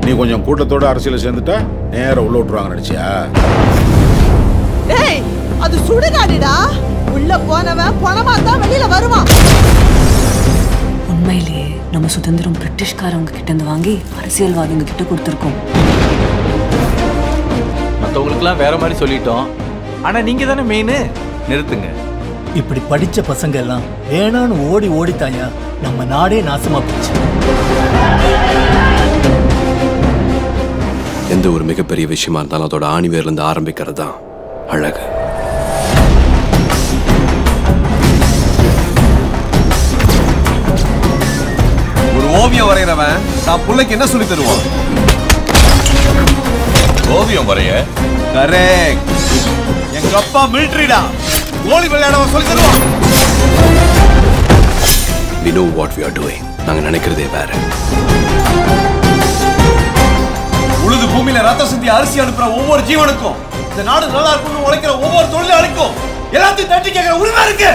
நீ கொஞ்சம் கூட்டத்தோட அரசியல சேர்ந்துட்டா நேரா உள்ள விட்டுருவாங்க நினைச்சியா டேய் அது சுடுகாடுடா உள்ள போனவன் பணமா தான் வெளியில வருவான் உண்மையிலேயே நம்ம சுதந்திரம் பிரிட்டிஷ்காரவங்க கிட்ட இருந்து வாங்கி அரசியல்வாதிங்க கிட்ட கொடுத்துருக்கோம் மற்றவங்களுக்குலாம் வேற மாதிரி சொல்லிட்டோம் ஆனா நீங்க தானே மெயின் நிறுத்துங்க இப்படி படிச்ச பசங்க எல்லாம் வேணான்னு ஓடி ஓடித்தாயா நம்ம நாடே நாசமா போச்சு எந்த ஒரு மிகப்பெரிய விஷயமா இருந்தாலும் அதோட ஆணிவேர்ல இருந்து ஆரம்பிக்கிறது தான் அழகு ஒரு ஓவியம் வரைகிறவன் நான் பிள்ளைக்கு என்ன சொல்லி தருவான் ஓவியம் வரைய கரெக்ட் எங்க அப்பா மிலிட்டரிடா கோலி விளையாடவன் சொல்லி தருவான் we know what we are doing நாங்க நினைக்கிறதே வேற உழுது பூமியில ரத்த சிந்தி அரிசி அனுப்புற ஒவ்வொரு ஜீவனுக்கும் இந்த நாடு நல்லா இருக்கணும்னு உழைக்கிற ஒவ்வொரு தொழிலாளிக்கும் எல்லாத்தையும் தட்டி கேட்கிற உரிமை இருக்கு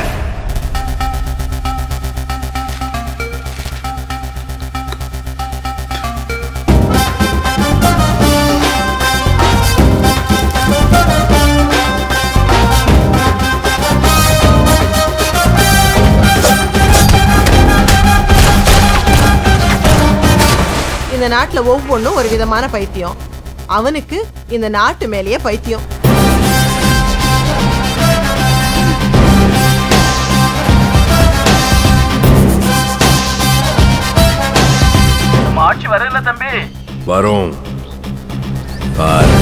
இந்த நாட்டுல ஒவ்வொன்றும் ஒரு விதமான பைத்தியம் அவனுக்கு இந்த நாட்டு மேலேயே பைத்தியம் ஆட்சி வரல தம்பி வரும் பாரு